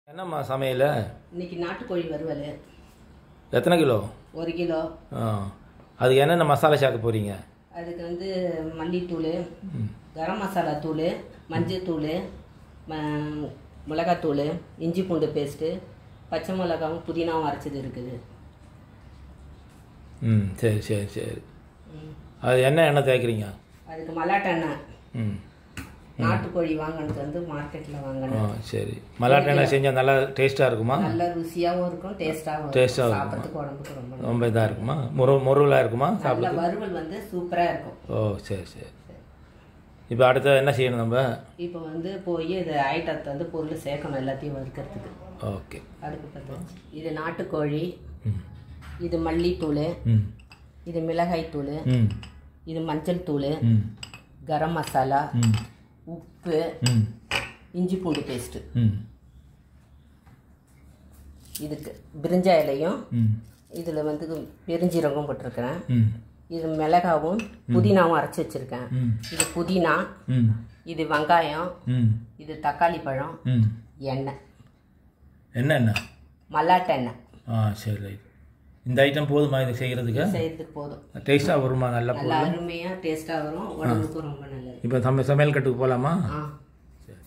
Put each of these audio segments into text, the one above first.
என்னம்மா சமையல் இன்னைக்கு நாட்டுக்கோழி வறுவல் எத்தனை கிலோ ஒரு கிலோ ஆ அதுக்கு என்னென்ன மசாலா சேர்க்க போகிறீங்க அதுக்கு வந்து மல்லித்தூள் கரம் மசாலா தூள் மஞ்சத்தூள் ம- மிளகாத்தூள் இஞ்சி பூண்டு பேஸ்ட்டு பச்சை மிளகாவும் புதினாவும் அரைச்சது இருக்குது ம் சரி சரி சரி ம். அது என்ன எண்ணெய் தேய்க்கிறீங்க அதுக்கு மல்லாட்டை எண்ணெய் ம் நாட்டுக்கோழி வாங்கினது வந்து மார்க்கெட்டில் ஆ வாங்கினேன் சரி மல்லாட்டை எண்ணெய் செஞ்சால் நல்லா டேஸ்ட்டாக இருக்குமா நல்ல ருசியாகவும் இருக்கும் டேஸ்ட்டாகவும் Taste ஆவும் சாப்பிட்றதுக்கு உடம்புக்கு ரொம்ப நல்லது. ரொம்ப இதாக இருக்குமா முரு முருகலாக இருக்குமா சாப்பிட நல்ல வறுவல் வந்து சூப்பராக இருக்கும் ஓ சரி சரி இப்போ அடுத்து என்ன செய்யணும் நம்ம இப்போ வந்து போய் இது ஐட்டத்தை வந்து பொருள் சேர்க்கணும் எல்லாத்தையும் வறுக்கிறதுக்கு ஓகே அடுப்பு பற்ற வச்சு. இது நாட்டுக்கோழி ம் இது மல்லித்தூள் ம் இது மிளகாய்த்தூள் ம் இது மஞ்சள் தூள் ம் கரம் மசாலா ம் உப்பு ம் இஞ்சி பூண்டு பேஸ்ட்டு ம் இதுக்கு பிரிஞ்சா இலையும் ம் இதில் வந்து பெருஞ்சீரகம் போட்டிருக்கிறேன் ம் இது மிளகாவும் புதினாவும் அரைச்சி வச்சுருக்கேன் ம் இது புதினா ம் இது வெங்காயம் ம் இது தக்காளி பழம் ம் எண்ணெய் என்ன என்ன மல்லாட்டை எண்ணெய் ஆ சரி ரைட் இந்த ஐட்டம் போதுமா இது செய்கிறதுக்கு செய்யறதுக்கு போதும் டேஸ்ட்டாக வருமா நல்லா போ நல்லா அருமையாக டேஸ்ட்டாக வரும் உடம்புக்கும் ரொம்ப நல்லது இப்போ சமை சமையல் கட்டுக்கு போகலாமா ஆ சரி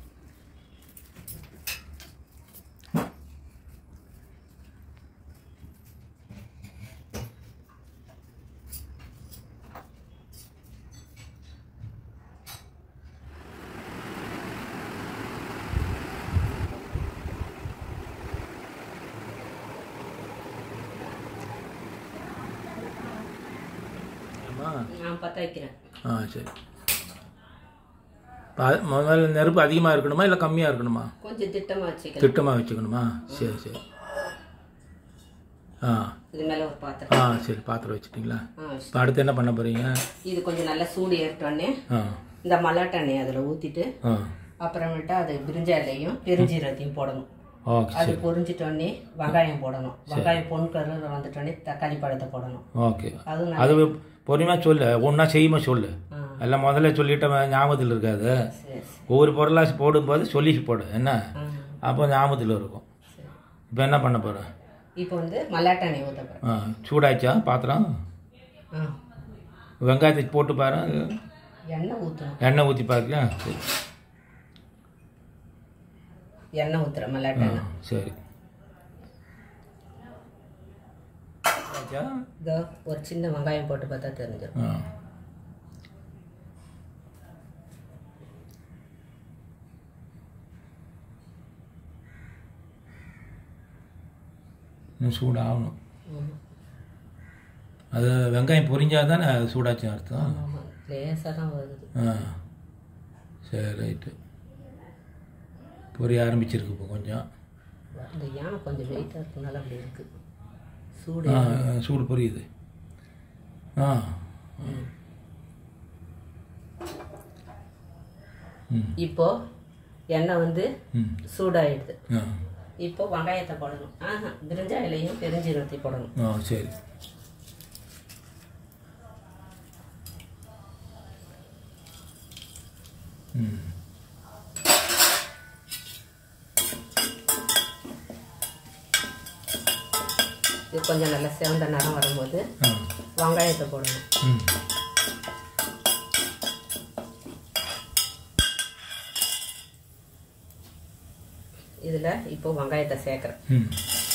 ஆமா நான் பற்ற வைக்கிறேன் ஆ சரி இப்ப அது முதல்ல நெருப்பு அதிகமாக இருக்கணுமா இல்லை கம்மியாக இருக்கணுமா கொஞ்சம் திட்டமாக வச்சுக்கலாம் திட்டமாக வச்சுக்கணுமா சரி சரி ஆ இது மேலே ஒரு பாத்திரம் ஆ சரி பாத்திரம் வச்சுட்டிங்களா ஆ இப்போ அடுத்து என்ன பண்ண போகிறீங்க இது கொஞ்சம் நல்லா சூடு ஏறிட்டோடனே ஆ இந்த மல்லாட்டை எண்ணெய் அதில் ஊற்றிட்டு ஆ அப்புறமேட்டு அது பிரிஞ்சா இலையும் பெருஞ்சீரத்தையும் போடணும் ஓகே அது பொரிஞ்சிட்டோடனே வெங்காயம் போடணும் வெங்காயம் பொன் கலரில் வந்துட்டோடனே தக்காளி பழத்தை போடணும் ஓகே அதுவும் நல்லா அது பொறுமையாக சொல்லு ஒன்றா செய்யுமா சொல்லு ஆ எல்லாம் முதல்ல சொல்லிட்ட ஞாபகத்தில் இருக்காது சரி ஒவ்வொரு பொருளாக போடும்போது சொல்லி போடு என்ன ஆ அப்போ ஞாபகத்தில் இருக்கும் சரி இப்போ என்ன பண்ண போகிறேன் இப்போ வந்து மல்லாட்டை எண்ணெய் ஊற்ற போகிறேன் ஆ சூடாச்சா பாத்திரம் ஆ வெங்காயத்தை போட்டு பாரு எண்ணெய் ஊற்றணும் எண்ணெய் ஊற்றி பார்க்கல சரி எண்ணெய் ஊற்றுறேன் மல்லாட்டை ஆ எண்ணெய் சரி ஆச்சா? இதோ ஒரு சின்ன வெங்காயம் போட்டு பார்த்தா தெரிஞ்சிடும் ஆ இன்னும் சூடாகணும் அது வெங்காயம் பொரிஞ்சால் தானே அது சூடாச்சும் அர்த்தம் ஆமாம் லேசாக தான் வருது ஆ சரி ரைட்டு பொரிய ஆரம்பிச்சிருக்கு இப்போ கொஞ்சம் இந்த யானை கொஞ்சம் வெயிட்டாக இருக்கனால அப்படி இருக்கு சூடு ஆ சூடு புரியுது ஆ ம் இப்போ எண்ணெய் வந்து ம் சூடாயிடுது ஆ இப்போ வெங்காயத்தை போடணும் ஆஹா பிரிஞ்சா இலையும் பெருஞ்சீரகத்தை போடணும் ஆ சரி ம் இது கொஞ்சம் நல்லா சிவந்த நிறம் வரும்போது ஆ வெங்காயத்தை போடணும் ம் இதில் இப்போ வெங்காயத்தை சேர்க்குறேன் ம்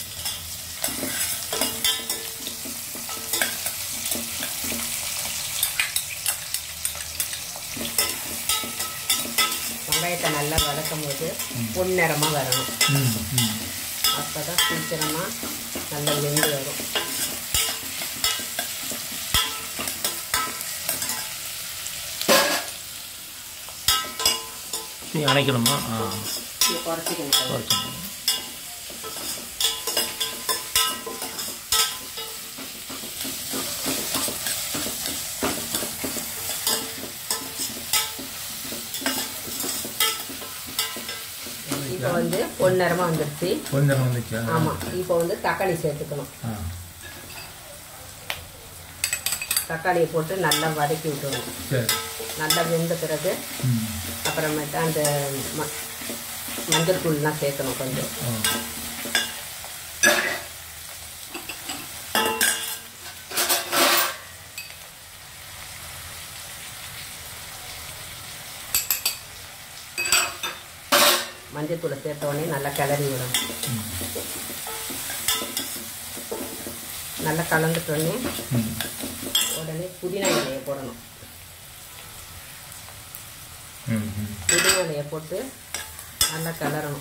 வெங்காயத்தை நல்லா வதக்கும் போது பொன்னிறமாக வரணும் ம் ம் அப்போ தான் சீக்கிரமாக நல்லா வெந்து வரும் தீ அணைக்கணுமா ஆ இது குறைச்சிக்கணும் குறைச்சிக்கணும். இப்போ வந்து பொன்னிறமாக வந்துடுச்சு கொஞ்சம் வந்துச்சா ஆமாம் இப்போ வந்து தக்காளி சேர்த்துக்கணும் ஆ தக்காளியை போட்டு நல்லா வதக்கி விட்டுணும் சரி நல்லா வெந்த பிறகு ம் அப்புறமேட்டு அந்த ம மஞ்சள் தூள்லாம் சேர்க்கணும் கொஞ்சம் ம். மஞ்சள் தூளை சேர்த்த உடனே நல்லா கிளறி விடணும் நல்லா கலந்துட்ட உடனே ம். உடனே புதினா இலையை போடணும் ம் ம் புதினா இலையை போட்டு நல்லா கிளறணும்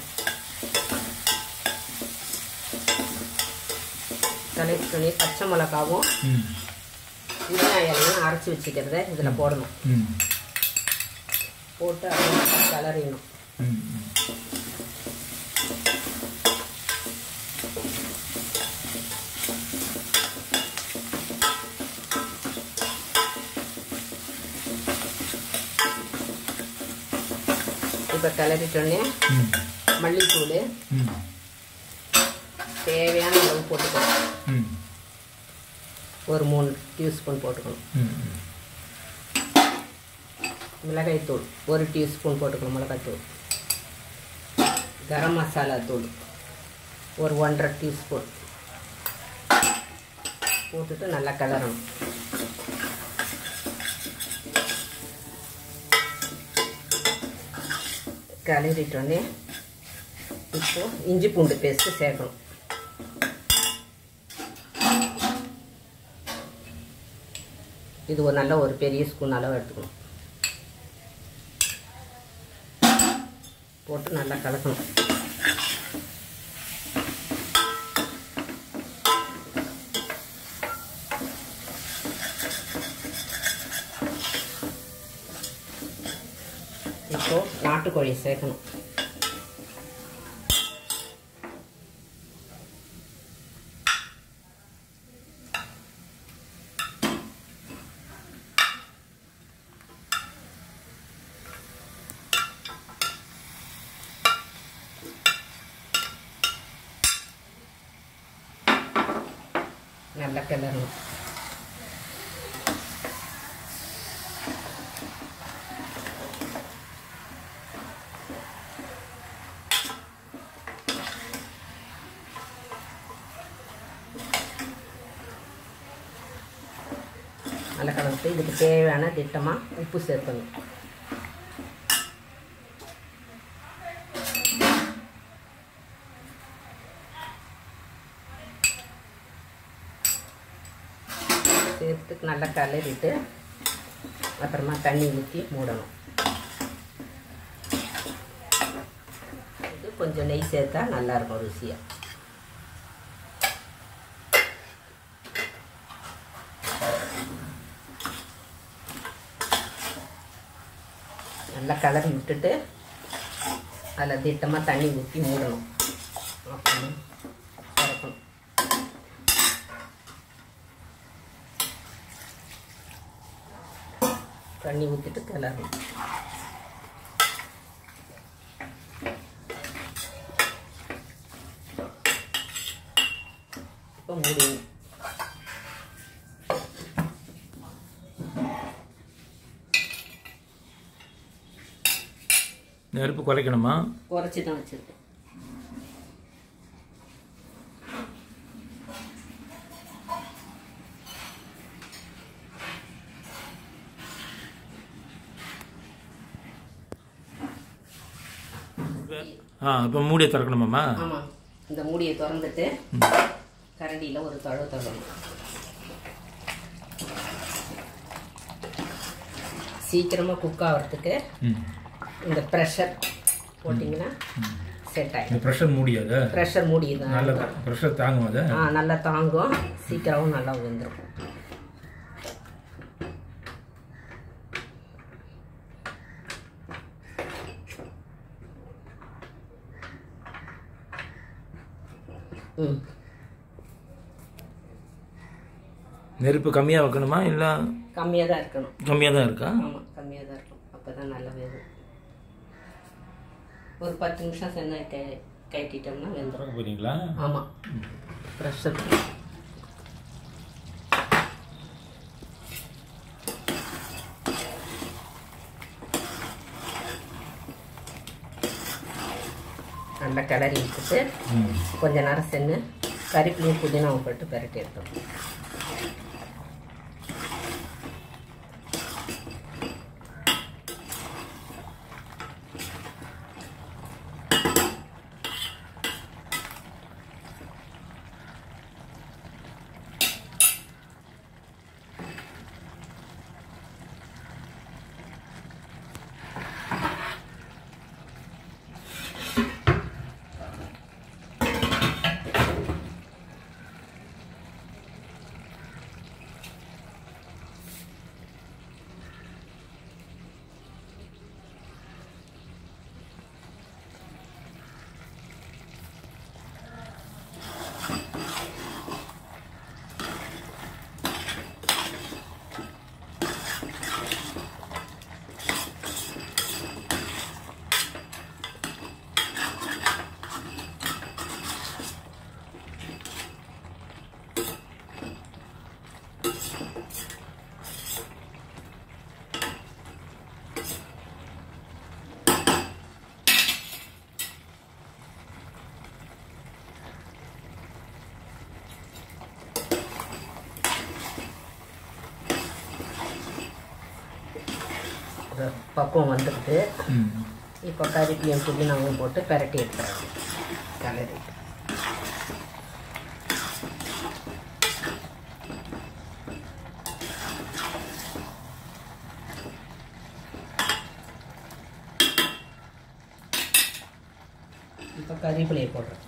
கிளறிட்டோடனே பச்சை மிளகாவும் ம் புதினா இலையும் அரைச்சி வச்சுக்கிறத இதில் போடணும் ம் போட்டு அப்படியே நல்லா கிளறிடணும் ம் ம் இப்போ கிளறிட்டோடனே ம் மல்லித்தூள் ம் தேவையான அளவு போட்டுக்கணும் ம் ஒரு மூணு டீஸ்பூன் போட்டுக்கணும் ம் ம் மிளகாய்த்தூள் ஒரு டீஸ்பூன் போட்டுக்கணும் மிளகாய்த்தூள் கரம் மசாலா தூள் ஒரு ஒன்றரை டீஸ்பூன் போட்டுட்டு நல்லா கிளறணும் கிளறிட்டோடனே இப்போ இஞ்சி பூண்டு பேஸ்ட்டு சேர்க்கணும் இது ஒரு நல்ல ஒரு பெரிய ஸ்பூன் அளவு எடுத்துக்கணும் போட்டு நல்லா கலக்கணும் இப்போ நாட்டுக்கோழி சேர்க்கணும் நல்லா கிளறணும் நல்லா கலந்து இதுக்கு தேவையான திட்டமாக உப்பு சேர்க்கணும் சேர்த்து நல்லா கலரிட்டு அப்புறமா தண்ணி ஊற்றி மூடணும் இது கொஞ்சம் நெய் சேர்த்தா நல்லாயிருக்கும் ருசியாக நல்லா கலரி விட்டுட்டு அதில் திட்டமாக தண்ணி ஊற்றி மூடணும் அப்புறம் திறக்கணும் தண்ணி ஊற்றிட்டு கிளறணும் இப்போ மூடிடணும் நெருப்பு குறைக்கணுமா குறைச்சி தான் வச்சுருக்கேன் ஆ இப்போ மூடியை திறக்கணுமாம்மா ஆமாம் இந்த மூடியை திறந்துட்டு கரண்டியில் ஒரு தழவு தழவணும் சீக்கிரமாக குக் ஆகிறதுக்கு ம் இந்த ப்ரெஷர் போட்டிங்கன்னா செட் ஆகிடும் இந்த ப்ரெஷர் மூடியாத ப்ரெஷர் மூடி தான் நல்ல ப்ரெஷர் தாங்கும் அதை ஆ நல்லா தாங்கும் சீக்கிரமும் நல்லா வெந்துடும் ம் நெருப்பு கம்மியாக வைக்கணுமா இல்லை கம்மியாக தான் இருக்கணும் கம்மியாக தான் இருக்கா ஆமாம் கம்மியாக தான் இருக்கும் அப்போ தான் நல்லா வேகும் ஒரு பத்து நிமிஷம் சென்னை கை கட்டிட்டோம்னா வெந்துடும் திறக்க போறீங்களா ஆமாம் ப்ரெஷர் நல்லா கிளறி விட்டுட்டு ம் கொஞ்ச நேரம் சென்று கறிப்புளியும் புதினாவும் போட்டு பெரட்டி எடுத்தோம் இது பக்குவம் வந்துடுது ம் இப்போ கறிப்புளியும் புதினாவும் போட்டு பெரட்டி எடுத்துறாங்க கிளறி இப்போ கறிப்புளியை போடுறோம்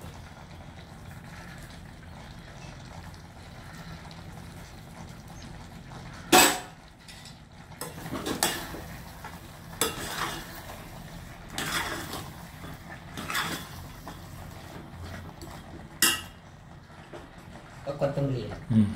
இப்போ கொத்தமல்லி இலை. ம்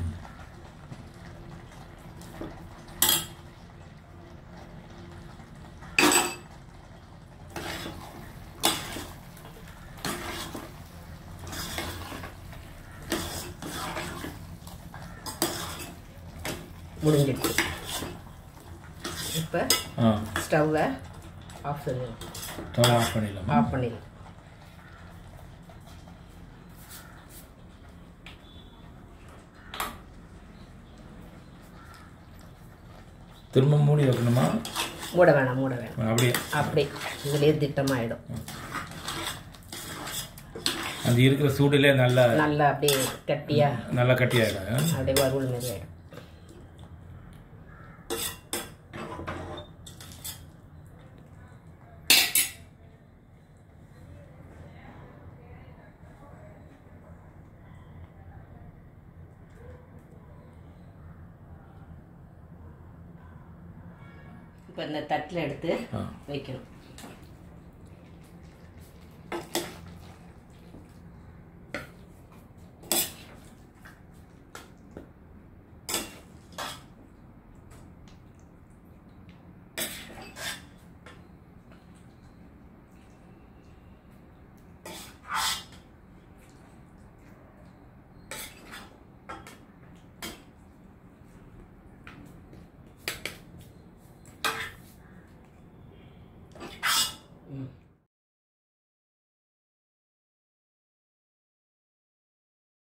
முடிஞ்சிடுச்சு இப்போ ஆ ஸ்டவ்வை ஆஃப் பண்ணி ஸ்டவ் ஆஃப் பண்ணிடலாமா ஆஃப் பண்ணிடலாம் திரும்ப மூடி வைக்கணுமா மூட வேணாம் மூட வேணாம் அப்படியே அப்படி இதுலேயே திட்டமாயிடும் அந்த இருக்கிற சூடுலே நல்லா நல்லா அப்படியே கட்டியாக நல்லா கட்டியாயிடும் அப்படியே வறுவல் மாதிரி ஆயிடும் இப்போ இந்த தட்டில் எடுத்து ஆ வைக்கணும்